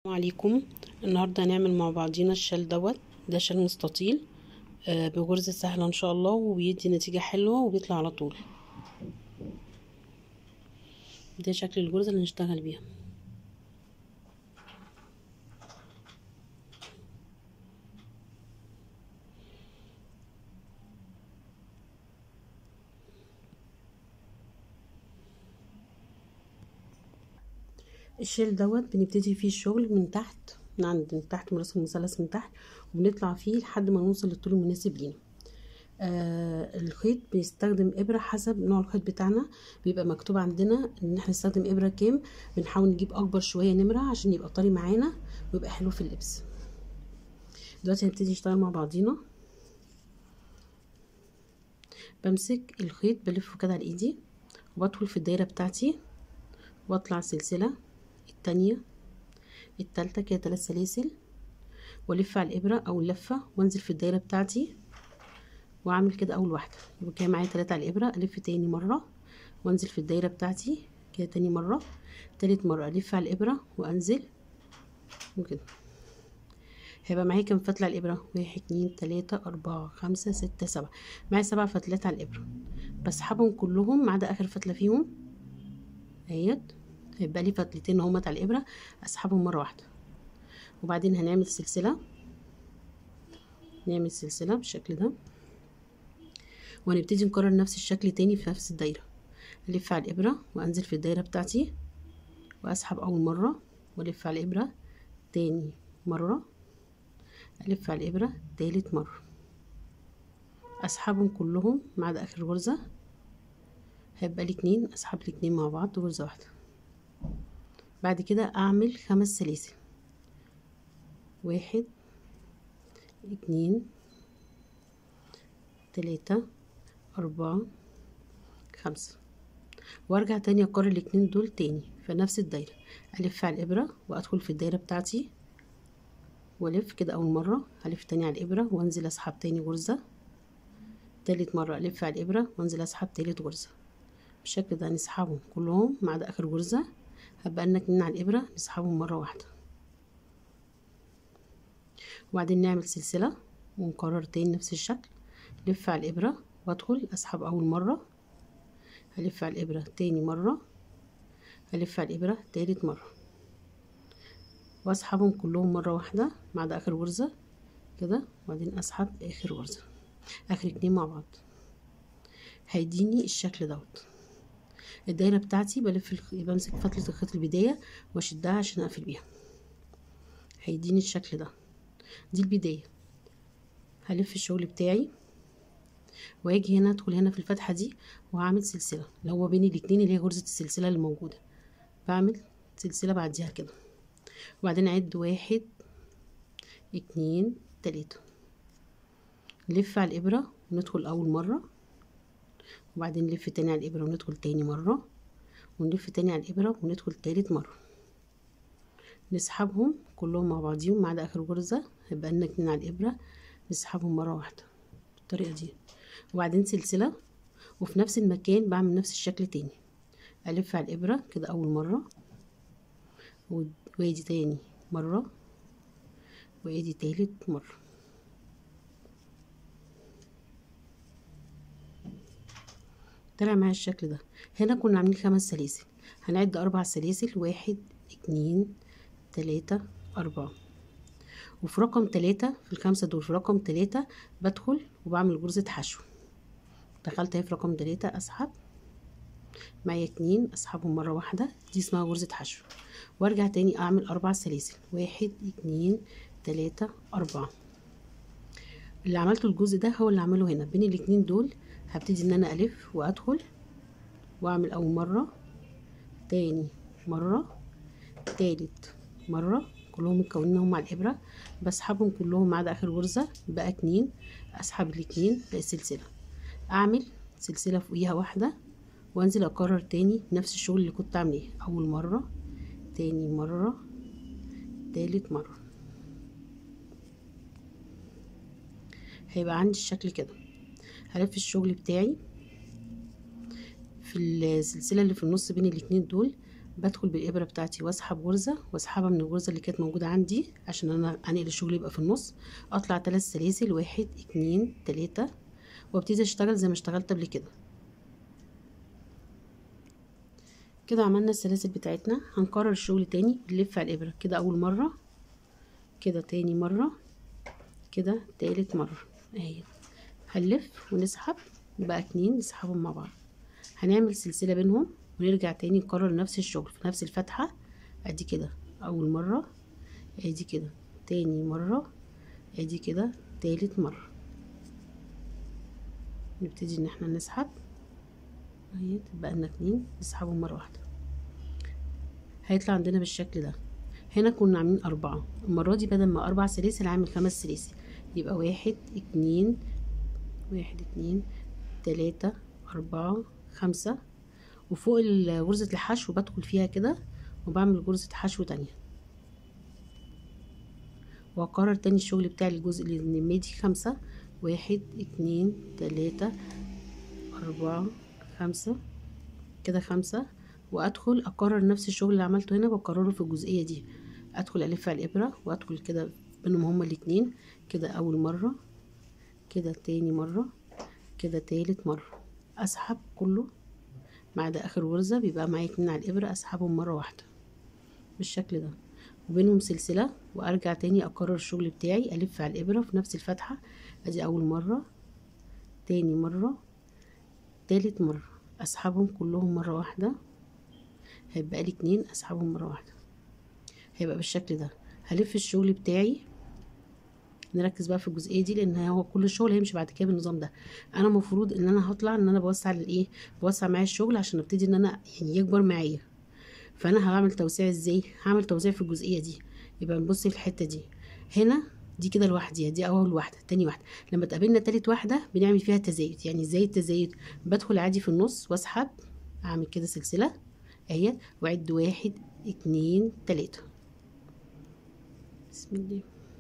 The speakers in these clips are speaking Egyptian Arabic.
السلام عليكم النهارده هنعمل مع بعضينا الشال دوت ده شال مستطيل آه، بغرزة سهلة ان شاء الله وبيدي نتيجة حلوة وبيطلع على طول ده شكل الغرزة اللي نشتغل بيها الشيل دوت بنبتدي فيه الشغل من تحت من عند من تحت من راس المثلث من تحت وبنطلع فيه لحد ما نوصل للطول المناسب لينا آه الخيط بيستخدم ابره حسب نوع الخيط بتاعنا بيبقى مكتوب عندنا ان احنا نستخدم ابره كام بنحاول نجيب اكبر شويه نمره عشان يبقى طري معانا ويبقى حلو في اللبس دلوقتي هنبتدي نشتغل مع بعضينا بمسك الخيط بلفه كده على ايدي وبدخل في الدايره بتاعتي واطلع سلسله التانية التالتة كده تلات سلاسل والف على الابره او اللفه وانزل في الدايره بتاعتي واعمل كده اول واحده يبقى كده معايا تلاتة على الابره الف تاني مره وانزل في الدايره بتاعتي كده تاني مره تالت مره الف على الابره وانزل وكده هيبقى معايا كام فتله على الابره واحد اتنين تلاته اربعه خمسه سته سبعه معايا سبع فتلات على الابره بسحبهم كلهم ما عدا اخر فتله فيهم اهيت هيبقى لي فتلتين اهمت على الابره اسحبهم مره واحده وبعدين هنعمل سلسله نعمل سلسله بالشكل ده وهنبتدي نكرر نفس الشكل تاني في نفس الدايره الف على الابره وانزل في الدايره بتاعتي واسحب اول مره والف على الابره تاني مره الف على الابره تالت مره اسحبهم كلهم ما عدا اخر غرزه هيبقى لي اتنين اسحب الاتنين مع بعض غرزه واحده بعد كده اعمل خمس سلاسل واحد اتنين تلاتة أربعة خمسة وارجع تاني اكرر الاتنين دول تاني في نفس الدايرة الف على الابرة وادخل في الدايرة بتاعتي والف كده اول مرة الف تاني على الابرة وانزل اسحب تاني غرزة تالت مرة الف على الابرة وانزل اسحب تالت غرزة بالشكل ده هنسحبهم كلهم ما عدا اخر غرزة هبقى لنا اتنين على الابرة نسحبهم مرة واحدة وبعدين نعمل سلسلة ونكرر تاني نفس الشكل لف على الابرة وادخل اسحب اول مرة هلف على الابرة تاني مرة هلف على الابرة تالت مرة واسحبهم كلهم مرة واحدة ما عدا اخر غرزة كده وبعدين اسحب اخر غرزة اخر اتنين مع بعض هيديني الشكل دوت الدايره بتاعتي بلف الخ... بمسك فتله الخيط البدايه واشدها عشان اقفل بيها هيديني الشكل ده دي البدايه هلف الشغل بتاعي واجي هنا ادخل هنا في الفتحه دي وهعمل سلسله اللي هو بين الاتنين اللي هي غرزه السلسله اللي موجوده بعمل سلسله بعديها كده وبعدين اعد واحد اتنين تلاته نلف على الابره وندخل اول مره وبعدين نلف تاني على الإبرة وندخل تاني مرة ونلف تاني على الإبرة وندخل تالت مرة نسحبهم كلهم مع بعضيهم ما عدا آخر غرزة هيبقى لنا اتنين على الإبرة نسحبهم مرة واحدة بالطريقة دي وبعدين سلسلة وفي نفس المكان بعمل نفس الشكل تاني ألف على الإبرة كده أول مرة وادي تاني مرة وادي تالت مرة طلع معايا الشكل ده هنا كنا عاملين خمس سلاسل هنعد اربع سلاسل واحد اتنين تلاتة اربعة وفي رقم تلاتة في الخمسة دول في رقم تلاتة بدخل وبعمل غرزة حشو دخلت اهي في رقم تلاتة اسحب معايا اتنين اسحبهم مرة واحدة دي اسمها غرزة حشو وارجع تاني اعمل اربع سلاسل واحد اتنين تلاتة اربعة اللي عملته الجزء ده هو اللي عمله هنا بين الاتنين دول هبتدي ان انا الف وادخل واعمل اول مره تاني مره تالت مره كلهم متكونين هم على الابره بسحبهم كلهم ما عدا اخر غرزه بقى اتنين اسحب الاتنين بقى سلسله اعمل سلسله فوقيها واحده وانزل اكرر تاني نفس الشغل اللي كنت عاملاه اول مره تاني مره تالت مره هيبقى عندي الشكل كده هلف الشغل بتاعي في السلسلة اللي في النص بين الاتنين دول بدخل بالابره بتاعتي واسحب غرزه واسحبها من الغرزه اللي كانت موجوده عندي عشان انا انقل الشغل يبقى في النص اطلع ثلاث سلاسل واحد اتنين تلاته وابتدي اشتغل زي ما اشتغلت قبل كده كده عملنا السلاسل بتاعتنا هنكرر الشغل تاني بنلف على الابره كده اول مره كده تاني مره كده تالت مره اهي هنلف ونسحب بقى اتنين نسحبهم مع بعض هنعمل سلسله بينهم ونرجع تاني نكرر نفس الشغل في نفس الفتحه ادي كده اول مره ادي كده تاني مره ادي كده تالت مره نبتدي ان احنا نسحب اهي تبقى لنا اتنين نسحبهم مره واحده هيطلع عندنا بالشكل ده هنا كنا عاملين أربعة المرة دي بدل ما أربع سلاسل عامل خمس سلاسل يبقى واحد اتنين واحد اتنين تلاتة أربعة خمسة وفوق غرزة الحشو بدخل فيها كده وبعمل غرزة حشو تانية وأكرر تاني الشغل بتاع الجزء اللي مادي خمسة واحد اتنين تلاتة أربعة خمسة كده خمسة وأدخل أكرر نفس الشغل اللي عملته هنا بكرره في الجزئية دي أدخل ألف على الإبرة وأدخل كده بينهم هما الاتنين كده أول مرة كده تاني مرة كده تالت مرة أسحب كله ما عدا آخر غرزة بيبقى معايا اتنين على الإبرة أسحبهم مرة واحدة بالشكل ده وبينهم سلسلة وأرجع تاني أكرر الشغل بتاعي ألف على الإبرة في نفس الفتحة أدي أول مرة تاني مرة تالت مرة أسحبهم كلهم مرة واحدة هيبقى لي اتنين أسحبهم مرة واحدة هيبقى بالشكل ده هلف الشغل بتاعي نركز بقى في الجزئيه دي لان هو كل الشغل هيمشي بعد كده بالنظام ده انا المفروض ان انا هطلع ان انا بوسع للايه بوسع معايا الشغل عشان ابتدي ان انا يعني يكبر معايا فانا هعمل توسيع ازاي هعمل توسيع في الجزئيه دي يبقى نبص في الحته دي هنا دي كده لوحديها دي اول واحده تاني واحده لما تقابلنا تالت واحده بنعمل فيها تزايد يعني ازاي التزايد بدخل عادي في النص واسحب اعمل كده سلسله اهي واعد واحد اتنين تلاته بسم الله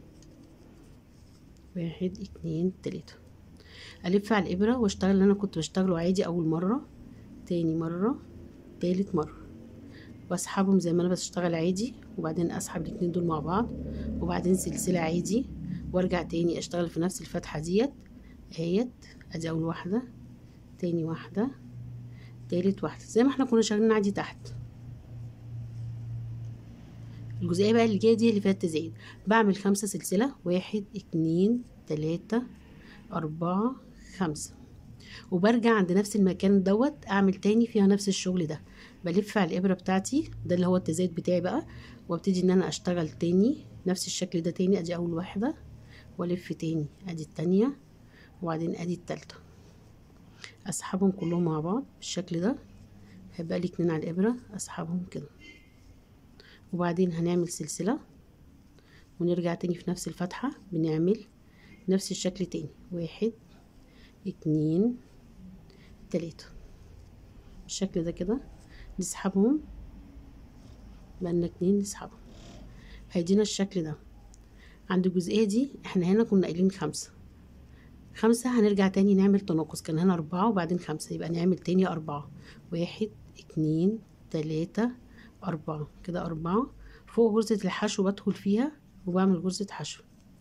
واحد اتنين تلاتة ألف على الإبرة واشتغل اللي أنا كنت بشتغله عادي أول مرة تاني مرة تالت مرة واسحبهم زي ما أنا بشتغل عادي وبعدين أسحب الاتنين دول مع بعض وبعدين سلسلة عادي وارجع تاني أشتغل في نفس الفتحة ديت اهيت أدي أول واحدة تاني واحدة تالت واحدة زي ما احنا كنا شغالين عادي تحت الجزئية بقى اللي جاية دي اللي فيها التزايد بعمل خمسة سلسلة واحد اتنين تلاتة أربعة خمسة وبرجع عند نفس المكان دوت أعمل تاني فيها نفس الشغل ده بلف على الإبرة بتاعتي ده اللي هو التزايد بتاعي بقى وابتدي إن أنا أشتغل تاني نفس الشكل ده تاني أدي أول واحدة وألف تاني أدي التانية وبعدين أدي التالتة أسحبهم كلهم مع بعض بالشكل ده هيبقى لي اتنين على الإبرة أسحبهم كده وبعدين هنعمل سلسلة ونرجع تاني في نفس الفتحة بنعمل نفس الشكل تاني واحد اتنين تلاتة بالشكل ده كده نسحبهم بقالنا اتنين نسحبهم هيدينا الشكل ده عند الجزئية دي احنا هنا كنا قايلين خمسة خمسة هنرجع تاني نعمل تناقص كان هنا أربعة وبعدين خمسة يبقى نعمل تاني أربعة واحد اتنين تلاتة أربعة كده أربعة فوق غرزة الحشو بدخل فيها وبعمل غرزة حشو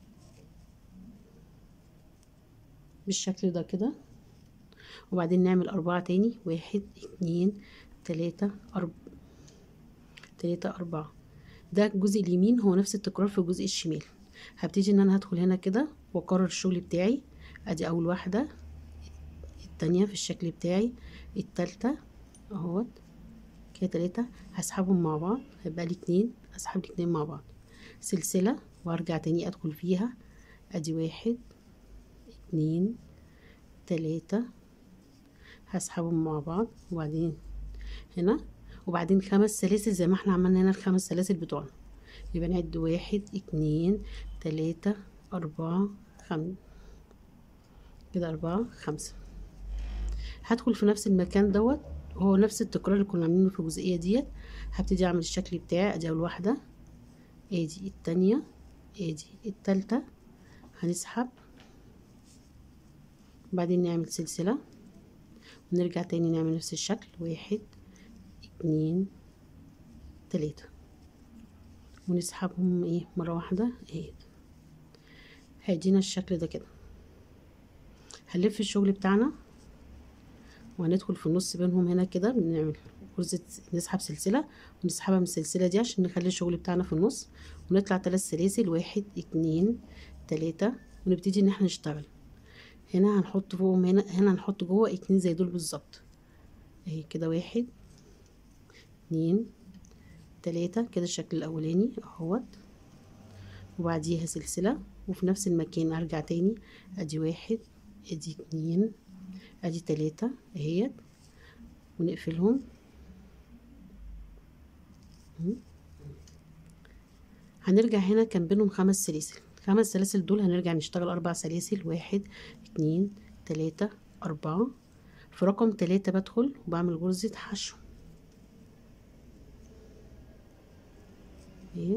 بالشكل ده كده وبعدين نعمل أربعة تاني واحد اتنين تلاتة أربعة تلاتة أربعة ده الجزء اليمين هو نفس التكرار في الجزء الشمال هبتدي ان انا هدخل هنا كده واكرر الشغل بتاعي ادي اول واحدة التانية في الشكل بتاعي التالتة اهوت كده تلاتة هسحبهم مع بعض هيبقى لي اتنين اسحب الاتنين مع بعض سلسلة وارجع تاني ادخل فيها ادي واحد اتنين تلاتة هسحبهم مع بعض وبعدين هنا وبعدين خمس سلاسل زي ما احنا عملنا هنا الخمس سلاسل بتوعنا يبقى نعد واحد اتنين تلاتة أربعة خم كده أربعة خمسة هدخل في نفس المكان دوت هو نفس التكرار اللي كنا عاملينه في الجزئية ديت هبتدي أعمل الشكل بتاعي أدي أول واحدة ادي التانية ادي التالتة هنسحب بعدين نعمل سلسلة ونرجع تاني نعمل نفس الشكل واحد اتنين تلاتة ونسحبهم ايه مرة واحدة اهي هيدينا الشكل ده كده هنلف الشغل بتاعنا وهندخل في النص بينهم هنا كده بنعمل غرزة نسحب سلسلة ونسحبها من السلسلة دي عشان نخلي الشغل بتاعنا في النص ونطلع تلات سلاسل واحد اتنين تلاتة ونبتدي ان احنا نشتغل هنا هنحط فوقهم هنا هنا هنحط جوه اتنين زي دول بالظبط اهي كده واحد اتنين تلاتة كده الشكل الاولاني اهوت وبعديها سلسلة وفي نفس المكان ارجع تاني ادي واحد ادي اتنين ادي تلاتة اهيت ونقفلهم هنرجع هنا كان بينهم خمس سلاسل خمس سلاسل دول هنرجع نشتغل اربع سلاسل واحد اتنين تلاتة اربعة في رقم تلاتة بدخل وبعمل غرزة حشو اهي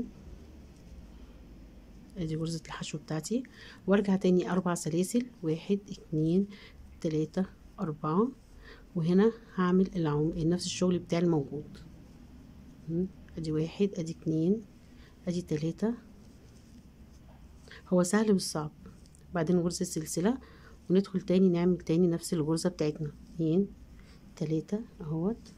ادي غرزة الحشو بتاعتي وارجع تاني اربع سلاسل واحد اتنين تلاتة اربعة وهنا هعمل العم نفس الشغل بتاعي الموجود ادي واحد ادي اتنين ادي تلاتة هو سهل مش صعب بعدين غرزة سلسلة وندخل تاني نعمل تاني نفس الغرزة بتاعتنا اتنين تلاتة اهوت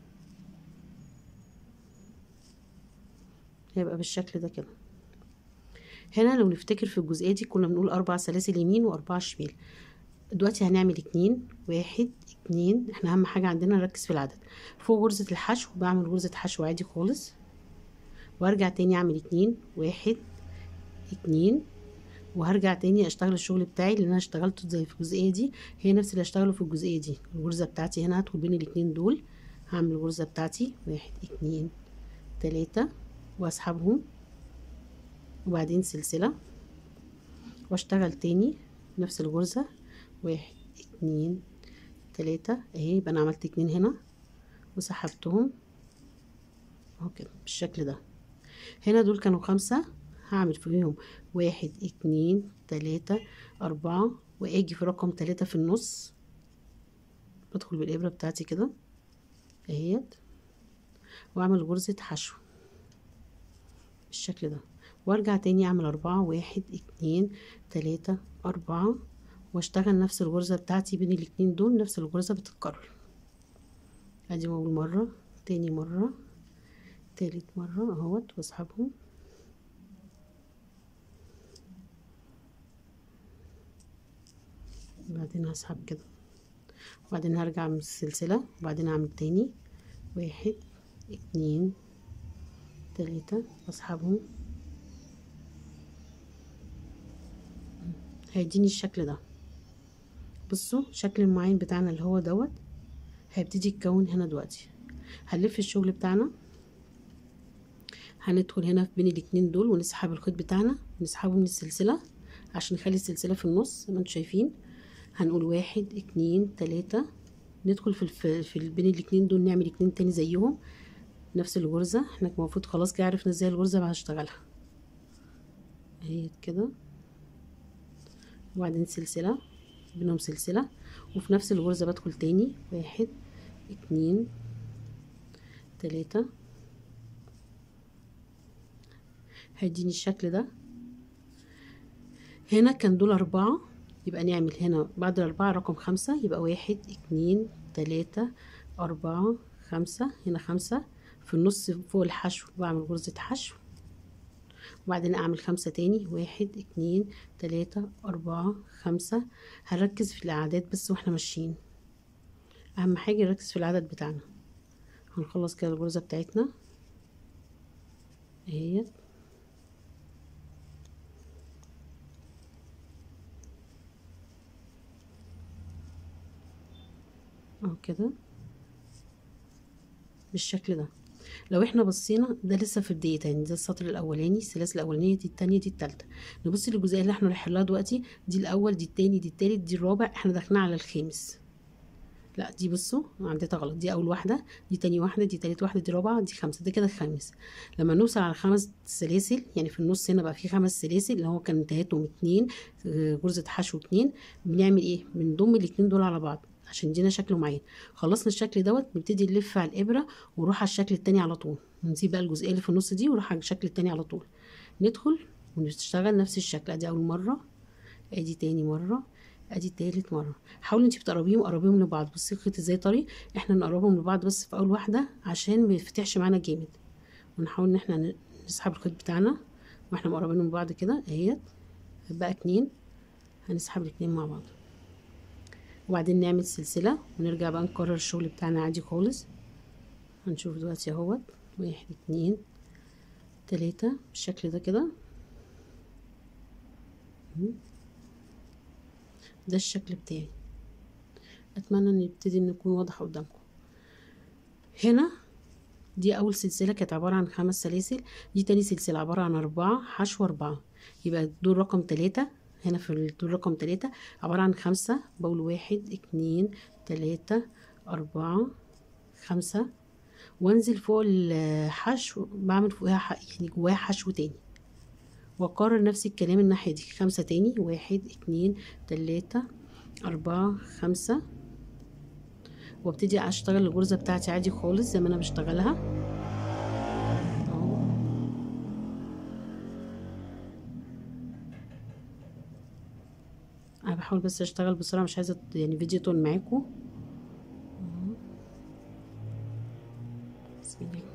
هيبقى بالشكل ده كده هنا لو نفتكر في الجزئية دي كنا بنقول أربع سلاسل يمين وأربعة شمال دلوقتي هنعمل اتنين واحد اتنين احنا أهم حاجة عندنا نركز في العدد فوق غرزة الحشو بعمل غرزة حشو عادي خالص وارجع تاني اعمل اتنين واحد اتنين وهرجع تاني اشتغل الشغل بتاعي اللي انا اشتغلته زي في الجزئيه دي هي نفس اللي اشتغله في الجزئيه دي الغرزه بتاعتي هنا هدخل بين الاتنين دول هعمل الغرزه بتاعتي واحد اتنين تلاتة واسحبهم وبعدين سلسله واشتغل تاني نفس الغرزه واحد اتنين تلاتة اهي يبقى انا عملت اتنين هنا وسحبتهم اهو كده بالشكل ده هنا دول كانوا خمسة هعمل فيهم واحد اتنين تلاتة اربعة واجي في رقم تلاتة في النص بدخل بالابرة بتاعتي كده اهيت واعمل غرزة حشو بالشكل ده وارجع تاني اعمل اربعة واحد اتنين تلاتة اربعة واشتغل نفس الغرزة بتاعتي بين الاتنين دول نفس الغرزة بتتكرر ادي اول مرة تاني مرة تالت مرة اهوت واسحبهم بعدين هسحب كده وبعدين هرجع من السلسلة وبعدين اعمل تاني واحد اتنين تلاتة اسحبهم هيديني الشكل ده بصوا شكل المعين بتاعنا اللي هو دوت هيبتدي يتكون هنا دلوقتي هنلف الشغل بتاعنا هندخل هنا بين الاتنين دول ونسحب الخيط بتاعنا ونسحبه من السلسلة عشان نخلي السلسلة في النص زي ما انتوا شايفين هنقول واحد اتنين تلاتة ندخل في, الف... في ال... بين الاتنين دول نعمل اتنين تاني زيهم نفس الغرزة احنا المفروض خلاص كده عرفنا ازاي الغرزة بقى هشتغلها اهي كده وبعدين سلسلة بينهم سلسلة وفي نفس الغرزة بدخل تاني واحد اتنين تلاتة هيديني الشكل ده هنا كان دول أربعة يبقى نعمل هنا بعد الأربعة رقم خمسة يبقى واحد اتنين تلاتة أربعة خمسة هنا خمسة في النص فوق الحشو بعمل غرزة حشو وبعدين أعمل خمسة تاني واحد اتنين تلاتة أربعة خمسة هنركز في الأعداد بس واحنا ماشيين أهم حاجة نركز في العدد بتاعنا هنخلص كده الغرزة بتاعتنا اهيت اهو كده بالشكل ده لو احنا بصينا ده لسه في الدقيقتين ده السطر الاولاني السلاسل الاولانيه دي التانية دي التالتة نبص للجزئيه اللي احنا رايحين لها دلوقتي دي الاول دي التاني دي التالت دي الرابع احنا داخلين على الخامس لا دي بصوا عديتها غلط دي اول واحده دي تاني واحده دي تالت واحده دي رابعه دي خمسه ده كده الخامس لما نوصل على خمس سلاسل يعني في النص هنا بقى في خمس سلاسل اللي هو كان انتهتهم اتنين غرزه حشو اتنين بنعمل ايه بنضم الاتنين دول على بعض عشان يدينا شكل معين خلصنا الشكل دوت نبتدي نلف على الابره ونروح على الشكل التاني على طول ونسيب بقى الجزئيه اللي في النص دي ونروح على الشكل التاني على طول ندخل ونشتغل نفس الشكل ادي اول مره ادي تاني مره ادي تالت مره حاولي انتي بتقربيهم قربيهم لبعض بصي الخيط ازاي طري احنا نقربهم لبعض بس في اول واحده عشان ما يفتحش معانا جامد ونحاول ان احنا نسحب الخيط بتاعنا واحنا مقربين من بعض كده اهيت بقى اتنين هنسحب الاتنين مع بعض وبعدين نعمل سلسله ونرجع بقى نكرر الشغل بتاعنا عادي خالص هنشوف دلوقتي اهوت واحد اتنين تلاتة بالشكل ده كده ده الشكل بتاعي اتمنى ان يبتدي ان يكون واضح قدامكم هنا دي اول سلسله كانت عباره عن خمس سلاسل دي تاني سلسله عباره عن اربعه حشو اربعه يبقى دول رقم تلاتة هنا في الدور رقم تلاتة عبارة عن خمسة بقول واحد اتنين تلاتة أربعة خمسة وانزل فوق الحشو بعمل فوقها يعني جواها حشو تاني واكرر نفس الكلام الناحية دي خمسة تاني واحد اتنين تلاتة أربعة خمسة وابتدي اشتغل الغرزة بتاعتي عادي خالص زي ما انا بشتغلها انا بحاول بس اشتغل بسرعه مش عايزه يعني فيديو طول معاكم بسم الله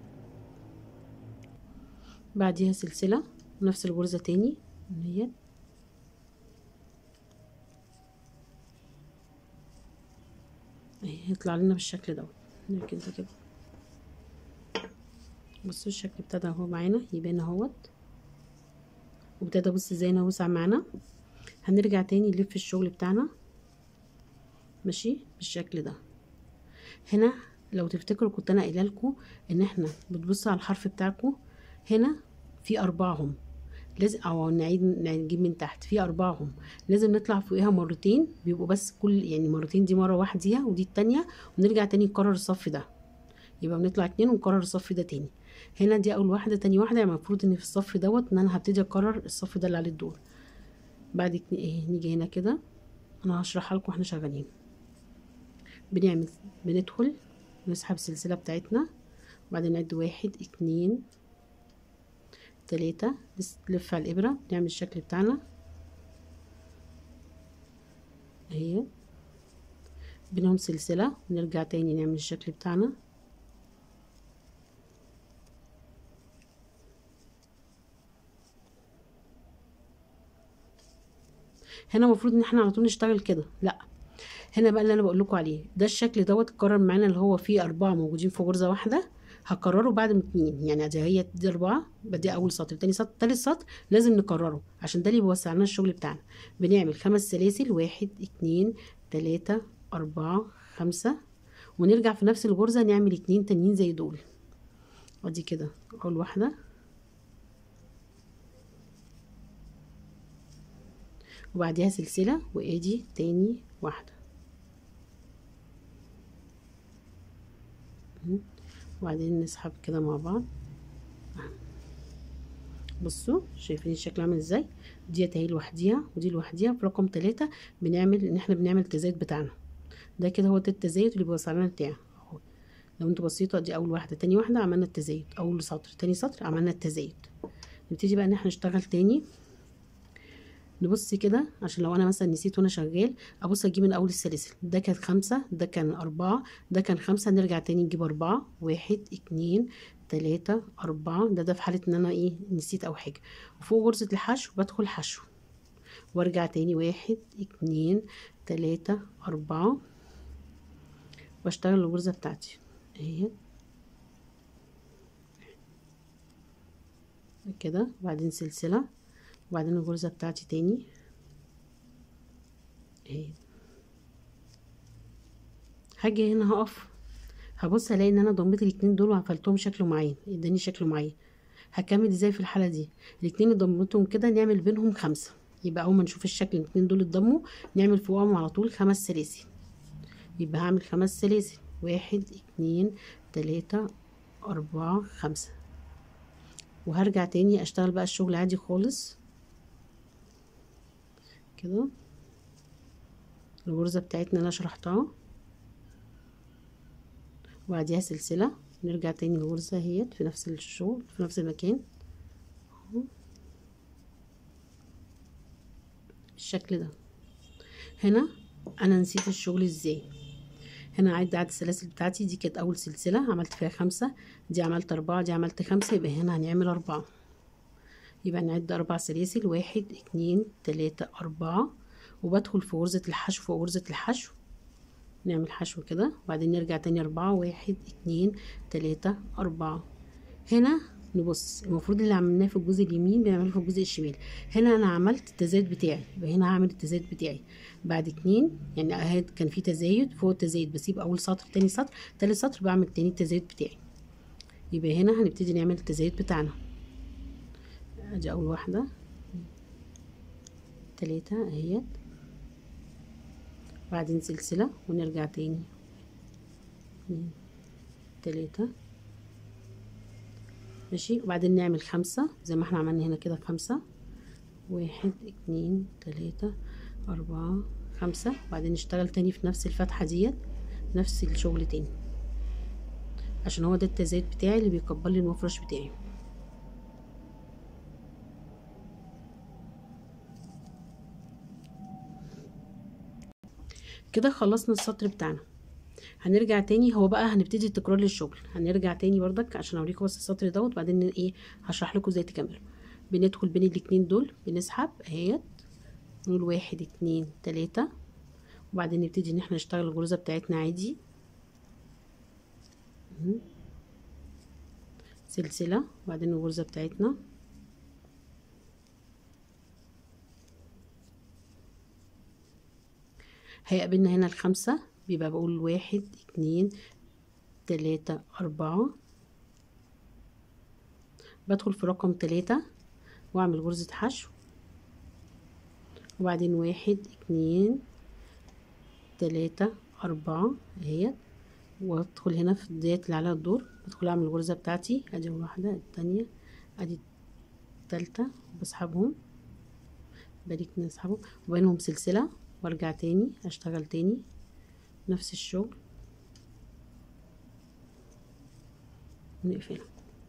بعديها سلسله نفس الغرزه تاني هي يطلع لنا بالشكل دوت نركز ده كده بصوا الشكل ابتدى اهو معانا يبان اهوت وابتدى بص ازاي انا وسع معانا هنرجع تاني نلف الشغل بتاعنا ماشي بالشكل ده هنا لو تفتكروا كنت انا قايله لكم ان احنا بتبصوا على الحرف بتاعكم هنا في اربعهم لازم او نعيد نجيب من تحت في اربعهم لازم نطلع فوقيها مرتين بيبقوا بس كل يعني مرتين دي مره واحديها ودي التانية ونرجع تاني نكرر الصف ده يبقى بنطلع اتنين ونكرر الصف ده تاني هنا دي اول واحده تاني واحده يعني المفروض ان في الصف دوت ان انا هبتدي اكرر الصف ده اللي عليه الدور بعد ايه نيجي هنا كده انا هشرحها لكم واحنا شغالين بنعمل بندخل نسحب السلسله بتاعتنا وبعدين نعد واحد اتنين تلاتة نلف على الإبرة نعمل الشكل بتاعنا اهي بينهم سلسلة ونرجع تاني نعمل الشكل بتاعنا هنا المفروض ان احنا على طول نشتغل كده لا هنا بقى اللي انا بقول لكم عليه ده الشكل دوت اتكرر معانا اللي هو فيه اربعه موجودين في غرزه واحده هكرره بعد من اتنين يعني ادي هي دي اربعه بدي اول سطر تاني سطر تالت سطر لازم نكرره عشان ده اللي بيوسع لنا الشغل بتاعنا بنعمل خمس سلاسل واحد اتنين تلاته اربعه خمسه ونرجع في نفس الغرزه نعمل اتنين تانيين زي دول ادي كده اول واحده وبعديها سلسلة وادي تاني واحدة وبعدين نسحب كده مع بعض بصوا شايفين الشكل عامل ازاي ديت اهي لوحديها ودي لوحديها في رقم تلاتة بنعمل ان احنا بنعمل التزايد بتاعنا ده كده هو ده التزايد اللي بيوصل لنا بتاع اهو لو انتوا بصيتوا دي اول واحده تاني واحده عملنا التزايد اول سطر تاني سطر عملنا التزايد نبتدي بقى ان احنا نشتغل تاني نبص كده عشان لو انا مثلا نسيت وانا شغال ابص اجيب من اول السلاسل ده كان خمسة ده كان اربعة ده كان خمسة نرجع تاني نجيب اربعة واحد اتنين تلاتة اربعة ده ده في حالة ان انا ايه نسيت او حاجة وفوق غرزة الحشو بدخل حشو وارجع تاني واحد اتنين تلاتة اربعة واشتغل الغرزة بتاعتي اهي كده وبعدين سلسلة وبعدين الغرزة بتاعتي تاني اهي هاجي هنا هقف هبص الاقي ان انا ضميت الاتنين دول وقفلتهم شكل معين اداني شكل معين هكمل ازاي في الحالة دي الاتنين اللي ضمتهم كده نعمل بينهم خمسة يبقى اول ما نشوف الشكل الاتنين دول اتضموا نعمل فوقهم على طول خمس سلاسل يبقى هعمل خمس سلاسل واحد اتنين تلاتة اربعة خمسة وهرجع تاني اشتغل بقى الشغل عادي خالص كده الغرزة بتاعتنا انا شرحتها وبعديها سلسلة نرجع تاني الغرزة اهيت في نفس الشغل في نفس المكان اهو بالشكل ده هنا انا نسيت الشغل ازاي هنا عد عدد السلاسل بتاعتي دي كانت اول سلسلة عملت فيها خمسة دي عملت اربعة دي عملت خمسة يبقى هنا هنعمل اربعة يبقى نعد اربع سلاسل واحد اتنين تلاتة اربعة وبدخل في غرزة الحشو فوق غرزة الحشو نعمل حشو كده وبعدين نرجع تاني اربعة واحد اتنين تلاتة اربعة هنا نبص المفروض اللي عملناه في الجزء اليمين بنعمله في الجزء الشمال هنا انا عملت التزايد بتاعي يبقى هنا هعمل التزايد بتاعي بعد اتنين يعني اهي كان في تزايد فوق التزايد بسيب اول سطر تاني سطر تالت سطر بعمل تاني التزايد بتاعي يبقى هنا هنبتدي نعمل التزايد بتاعنا ادي اول واحدة تلاتة اهيت بعدين سلسلة ونرجع تاني اتنين تلاتة ماشي وبعدين نعمل خمسة زي ما احنا عملنا هنا كده خمسة واحد اتنين تلاتة أربعة خمسة وبعدين نشتغل تاني في نفس الفتحة ديت نفس الشغل تاني عشان هو ده التزايد بتاعي اللي بيكبر لي المفرش بتاعي كده خلصنا السطر بتاعنا هنرجع تاني هو بقى هنبتدي تكرار للشغل هنرجع تاني بردك عشان اوريكم بس السطر دوت بعدين ايه هشرح لكم ازاي تكملوا بندخل بين الاتنين دول بنسحب اهيت نقول واحد اتنين تلاتة وبعدين نبتدي ان احنا نشتغل الغرزة بتاعتنا عادي سلسلة وبعدين الغرزة بتاعتنا هيقابلنا هنا الخمسة بيبقى بقول واحد اتنين تلاتة أربعة بدخل في رقم تلاتة واعمل غرزة حشو وبعدين واحد اتنين تلاتة أربعة اهيت وادخل هنا في ديت اللي عليها الدور بدخل اعمل الغرزة بتاعتي ادي اول واحدة التانية ادي التالتة بسحبهم بريك نسحبهم وبينهم سلسلة وارجع تاني اشتغل تاني نفس الشغل ونقفلها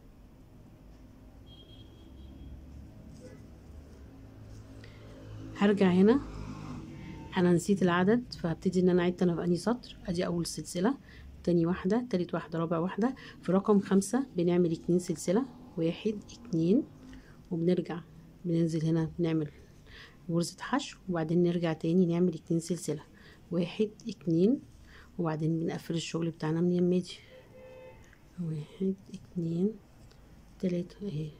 هرجع هنا انا نسيت العدد فهبتدي ان انا اعد انا في انهي سطر ادي اول سلسله تاني واحده تالت واحده رابع واحده في رقم خمسة بنعمل اتنين سلسله واحد اتنين وبنرجع بننزل هنا بنعمل غرزة حشو وبعدين نرجع تاني نعمل اتنين سلسلة واحد اتنين وبعدين بنقفل الشغل بتاعنا من يمادي واحد اتنين تلاتة اهي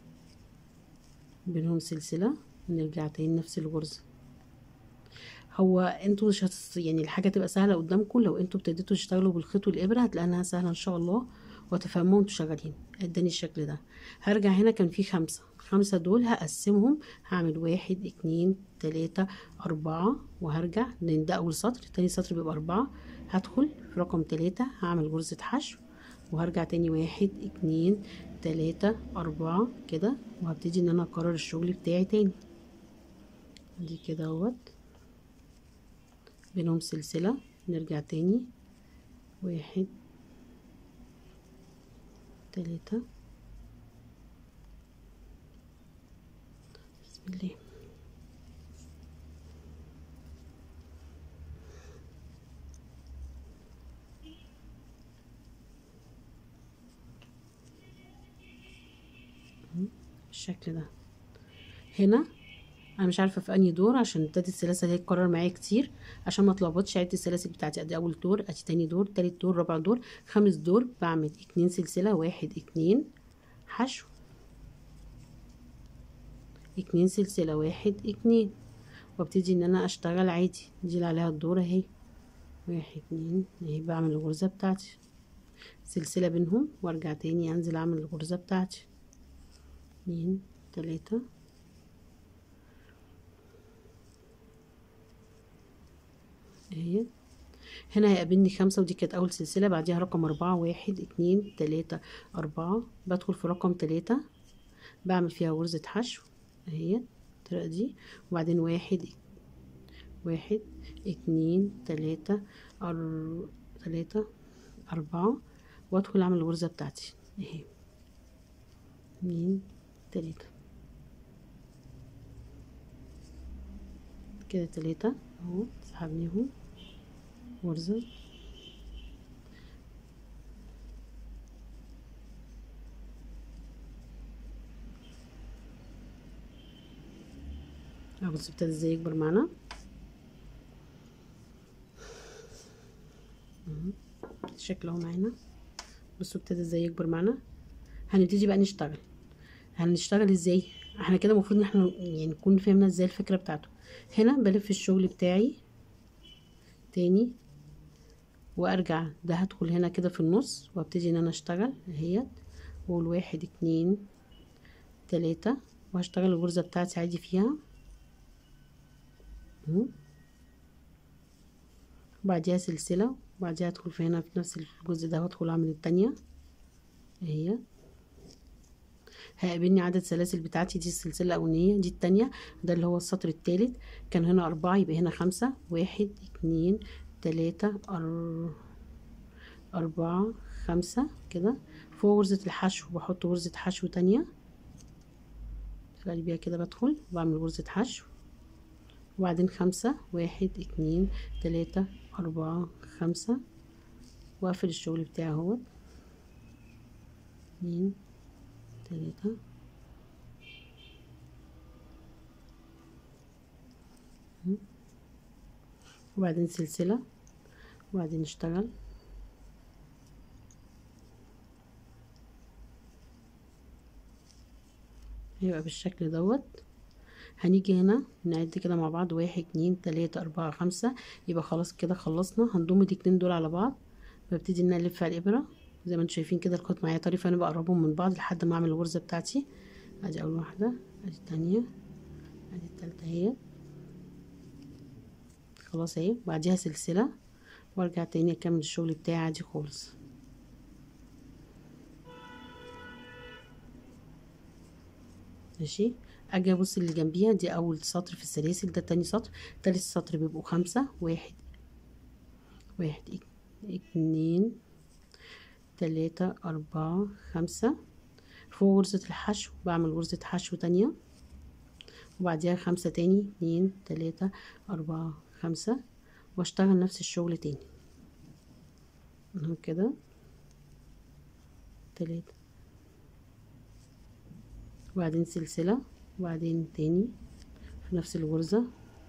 بينهم سلسلة ونرجع تاني نفس الغرزة هو انتوا مش هتص... يعني الحاجة تبقى سهلة قدامكم لو انتوا ابتديتوا تشتغلوا بالخيط والإبرة هتلاقيها سهلة ان شاء الله وتفهموا انتوا شغالين اداني الشكل ده هرجع هنا كان في خمسة الخمسة دول هقسمهم هعمل واحد اتنين تلاتة أربعة وهرجع لأن ده أول سطر تاني سطر بيبقى أربعة هدخل في رقم تلاتة هعمل غرزة حشو وهرجع تاني واحد اتنين تلاتة أربعة كده وهبتدي إن أنا أكرر الشغل بتاعي تاني دي كده اهوت بينهم سلسلة نرجع تاني واحد تلاتة بسم الله بالشكل ده هنا انا مش عارفه في انهي دور عشان ابتدت السلاسل هي تكرر معايا كتير عشان ما اتلخبطش عدت السلاسل بتاعتي ادي اول دور ادي تاني دور تالت دور رابع دور خامس دور بعمل اتنين سلسله واحد اتنين حشو اتنين سلسله واحد اتنين وابتدي ان انا اشتغل عادي دي اللي عليها الدور اهي واحد اتنين اهي بعمل الغرزه بتاعتي سلسله بينهم وارجع تاني انزل اعمل الغرزه بتاعتي اتنين تلاته اهي هنا هيقابلني خمسة ودي كانت أول سلسلة بعديها رقم أربعة واحد اتنين تلاتة أربعة بدخل في رقم تلاتة بعمل فيها غرزة حشو اهي الطريقة دي وبعدين واحد واحد اتنين تلاتة أر... تلاتة أربعة وأدخل أعمل الغرزة بتاعتي اهي اتنين تلاتة كده تلاتة اهو سحبنيهم غرزة اهو بص ابتدى ازاي يكبر معانا اهو شكله اهو معانا بصوا ابتدى ازاي يكبر معانا هنبتدي بقى نشتغل هنشتغل ازاي احنا كده المفروض ان احنا يعني نكون فهمنا ازاي الفكره بتاعته هنا بلف الشغل بتاعي تاني وارجع ده هدخل هنا كده في النص وابتدي ان انا اشتغل اهيت واقول واحد اتنين تلاتة وهشتغل الغرزة بتاعتي عادي فيها اهو وبعديها سلسلة وبعديها ادخل في هنا في نفس الجزء ده وادخل اعمل التانية اهي هيقابلني عدد سلاسل بتاعتي دي السلسلة الأولانية دي التانية ده اللي هو السطر التالت كان هنا أربعة يبقى هنا خمسة واحد اتنين تلاتة أر... أربعة خمسة كده فوق غرزة الحشو بحط غرزة حشو تانية في قلبيها كده بدخل وبعمل غرزة حشو وبعدين خمسة واحد اتنين تلاتة أربعة خمسة وأقفل الشغل بتاعي اهوت اتنين تلاتة وبعدين سلسلة وبعدين نشتغل هيبقى بالشكل دوت هنيجي هنا نعد كده مع بعض واحد اتنين تلاتة أربعة خمسة يبقى خلاص كده خلصنا هنضم الاتنين دول على بعض ببتدي ان انا الف على الابره زي ما انتم شايفين كده الخيط معايا طري فانا بقربهم من بعض لحد ما اعمل الغرزه بتاعتي ادي اول واحده ادي التانية ادي التالتة اهي خلاص اهي بعديها سلسله وارجع تاني اكمل الشغل بتاعي عادي خالص ماشي اجي ابص اللي جنبيها دي اول سطر في السلاسل ده تاني سطر تالت سطر بيبقوا خمسة واحد واحد اتنين تلاتة أربعة خمسة فوق غرزة الحشو بعمل غرزة حشو تانية وبعديها خمسة تاني اتنين تلاتة أربعة خمسة واشتغل نفس الشغل تاني اهو كده تلاتة وبعدين سلسلة وبعدين تاني في نفس الغرزة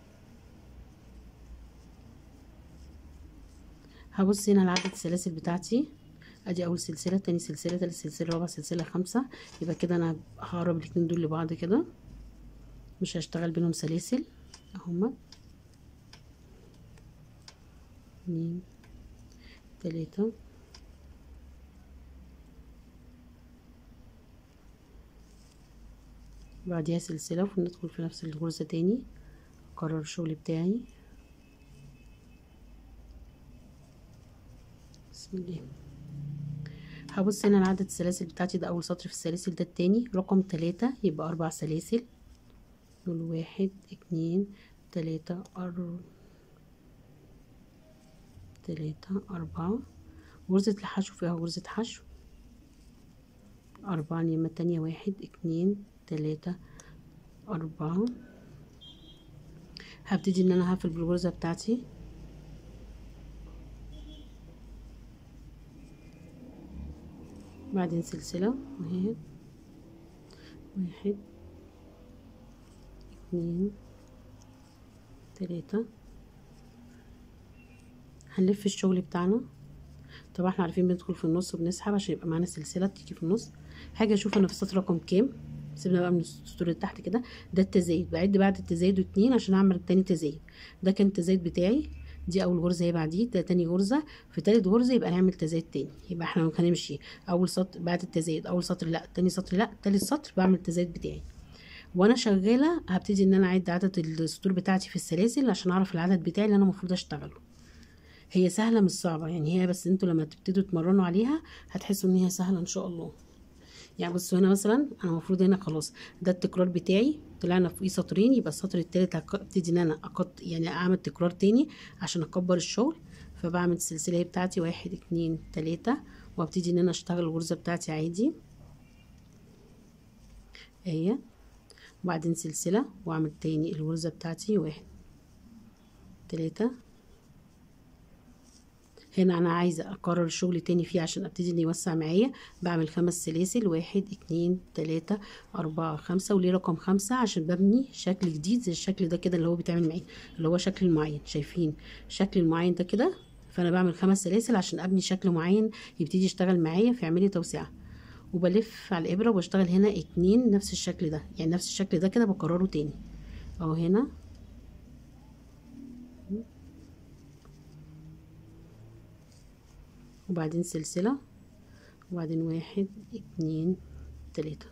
هبص هنا لعدد السلاسل بتاعتي ادي اول سلسله تاني سلسله تالت سلسله رابع سلسله خمسه يبقى كده انا هقرب الاتنين دول لبعض كده مش هشتغل بينهم سلاسل اهما اتنين تلاته بعديها سلسله وندخل في نفس الغرزه تاني اكرر الشغل بتاعي بسم الله هبص هنا لعدد السلاسل بتاعتي ده اول سطر في السلاسل ده التاني رقم تلاتة يبقى اربع سلاسل دول واحد اتنين تلاتة أر تلاتة أربعة غرزة الحشو فيها غرزة حشو أربعة اليمة التانية واحد اتنين تلاتة أربعة هبتدي ان انا هقفل بالغرزة بتاعتي بعدين سلسلة واحد واحد اتنين تلاتة هنلف الشغل بتاعنا طبعا احنا عارفين بندخل في النص وبنسحب عشان يبقى معانا سلسلة تيجي في النص حاجة اشوف انا في السطر رقم كام سيبنا بقى من السطور اللي تحت كده ده التزايد بعد بعد التزايد اتنين عشان اعمل التاني تزايد ده كان التزايد بتاعي دي اول غرزه هي بعديه ده تاني غرزه في تالت غرزه يبقى نعمل تزايد تاني يبقى احنا هنمشي اول سطر بعد التزايد اول سطر لا تاني سطر لا تالت سطر بعمل التزايد بتاعي وانا شغاله هبتدي ان انا اعد عدد السطور بتاعتي في السلاسل عشان اعرف العدد بتاعي اللي انا المفروض اشتغله هي سهله مش صعبه يعني هي بس انتوا لما تبتدوا تمرنوا عليها هتحسوا ان هي سهله ان شاء الله يعني بصوا هنا مثلا انا المفروض هنا خلاص ده التكرار بتاعي طلعنا فوقيه سطرين يبقى السطر التالت هبتدي ان انا أقط يعني اعمل تكرار تاني عشان اكبر الشغل فبعمل السلسله بتاعتي واحد اتنين تلاتة وابتدي ان انا اشتغل الغرزه بتاعتي عادي اهي وبعدين سلسله واعمل تاني الغرزه بتاعتي واحد تلاتة هنا انا عايزه اكرر الشغل تاني فيه عشان ابتدي ان يوسع معايا بعمل خمس سلاسل واحد اتنين تلاتة اربعة خمسة وليه رقم خمسة عشان ببني شكل جديد زي الشكل ده كده اللي هو بيتعمل معايا اللي هو شكل معين شايفين الشكل المعين ده كده فانا بعمل خمس سلاسل عشان ابني شكل معين يبتدي يشتغل معايا فيعملي توسعه وبلف على الابره وبشتغل هنا اتنين نفس الشكل ده يعني نفس الشكل ده كده بكرره تاني اهو هنا وبعدين سلسلة وبعدين واحد اتنين تلاتة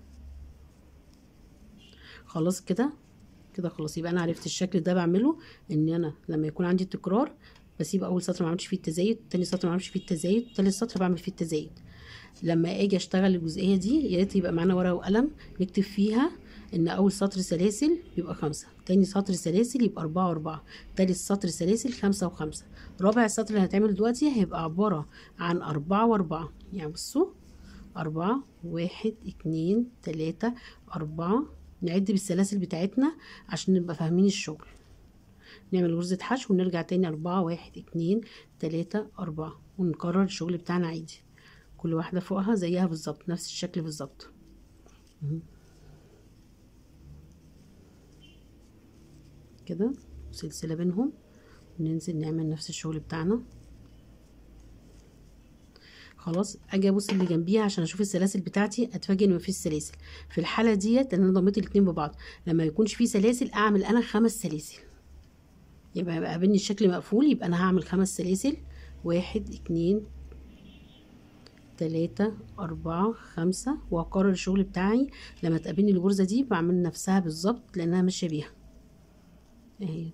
خلاص كده كده خلاص يبقى انا عرفت الشكل ده بعمله ان انا لما يكون عندي تكرار بسيب اول سطر ما اعملش فيه التزايد تاني سطر ما اعملش فيه التزايد تالت سطر بعمل فيه التزايد لما اجي اشتغل الجزئيه دي يا ريت يبقى معانا ورقه وقلم نكتب فيها ان اول سطر سلاسل يبقى خمسة تاني سطر سلاسل يبقى اربعة واربعة تالت سطر سلاسل خمسة وخمسة رابع السطر اللي هنتعمل دلوقتي هيبقى عبارة عن اربعة واربعة يعني بصوا أربعة واحد اتنين تلاتة أربعة نعد بالسلاسل بتاعتنا عشان نبقى فاهمين الشغل نعمل غرزة حشو ونرجع تاني أربعة واحد اتنين تلاتة أربعة ونكرر الشغل بتاعنا عادي كل واحدة فوقها زيها بالظبط نفس الشكل بالظبط كده سلسلة بينهم وننزل نعمل نفس الشغل بتاعنا خلاص اجي ابص اللي جنبيها عشان اشوف السلاسل بتاعتي اتفاجئ ان مفيش سلاسل في الحاله ديت ان انا ضميت الاتنين ببعض لما يكونش في سلاسل اعمل انا خمس سلاسل يبقى يبقى قابلني الشكل مقفول يبقى انا هعمل خمس سلاسل واحد اتنين تلاتة أربعة خمسة وأكرر الشغل بتاعي لما تقابلني الغرزة دي بعمل نفسها بالظبط لأنها ماشية بيها اهي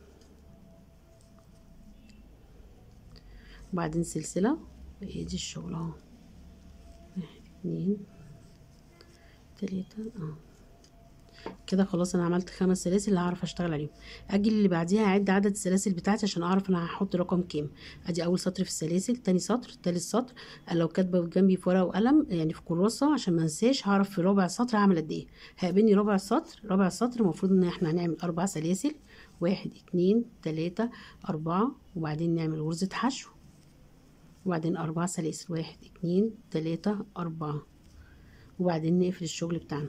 وبعدين سلسلة وهي دي الشغل اهو واحد اتنين تلاتة اه كده خلاص انا عملت خمس سلاسل اللي هعرف اشتغل عليهم اجي اللي بعديها اعد عدد السلاسل بتاعتي عشان اعرف انا هحط رقم كام ادي اول سطر في السلاسل تاني سطر تالت سطر لو كاتبه جنبي في ورقه وقلم يعني في كراسه عشان ما انساش هعرف في ربع سطر هعمل قد ايه هيقابلني ربع سطر ربع سطر المفروض ان احنا هنعمل اربع سلاسل واحد اتنين تلاتة اربعة وبعدين نعمل غرزة حشو وبعدين اربع سلاسل واحد اتنين تلاتة اربعة وبعدين نقفل الشغل بتاعنا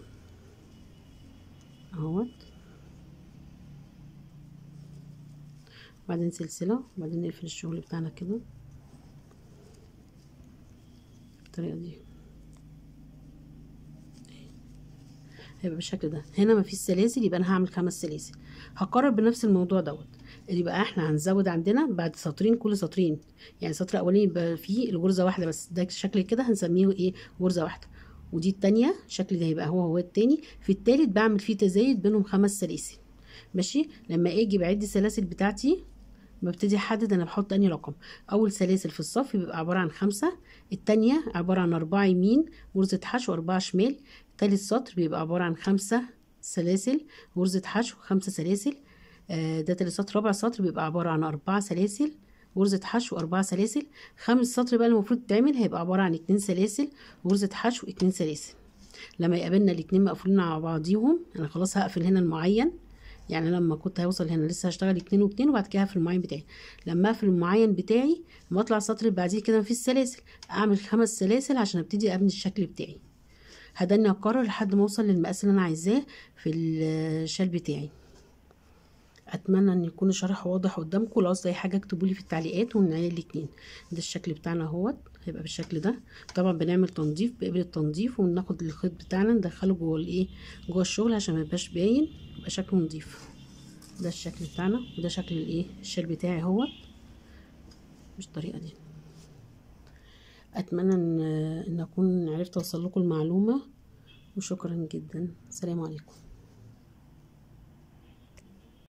اهوت وبعدين سلسلة وبعدين نقفل الشغل بتاعنا كده بالطريقة دي هيبقى بالشكل ده هنا مفيش سلاسل يبقى انا هعمل خمس سلاسل هكرر بنفس الموضوع دوت يبقى احنا هنزود عندنا بعد سطرين كل سطرين يعني سطر اولاني يبقى فيه الغرزه واحده بس ده شكل كده هنسميه ايه غرزه واحده ودي التانية الشكل ده هيبقى هو هو التاني في التالت بعمل فيه تزايد بينهم خمس سلاسل ماشي لما اجي بعد السلاسل بتاعتي ببتدي احدد انا بحط انهي رقم اول سلاسل في الصف بيبقى عباره عن خمسة التانية عباره عن اربعة يمين غرزه حشو اربعة شمال تالت سطر بيبقى عباره عن خمسة سلاسل غرزه حشو خمسة سلاسل آه ده تالت سطر رابع سطر بيبقى عباره عن اربعة سلاسل غرزة حشو أربعة سلاسل خامس سطر بقى المفروض تعمل هيبقى عبارة عن اتنين سلاسل غرزة حشو اتنين سلاسل لما يقابلنا الاتنين مقفولين على بعضيهم انا خلاص هقفل هنا المعين يعني لما كنت هوصل هنا لسه هشتغل اتنين واتنين وبعد كده هقفل المعين بتاعي لما اقفل المعين بتاعي لما اطلع السطر اللي بعديه كده مفيش سلاسل اعمل خمس سلاسل عشان ابتدي ابني الشكل بتاعي هدني اكرر لحد ما اوصل للمقاس اللي انا عايزاه في الشال بتاعي اتمنى ان يكون الشرح واضح قدامكم لو اي حاجه اكتبوا لي في التعليقات ونعيد الاتنين ده الشكل بتاعنا اهوت هيبقى بالشكل ده طبعا بنعمل تنظيف بقبل التنظيف وناخد الخيط بتاعنا ندخله جوه الايه جوه الشغل عشان ما يبقاش باين يبقى شكله نظيف ده الشكل بتاعنا وده شكل الايه الشال بتاعي اهوت بالطريقه دي اتمنى ان ان اكون عرفت اوصل لكم المعلومه وشكرا جدا سلام عليكم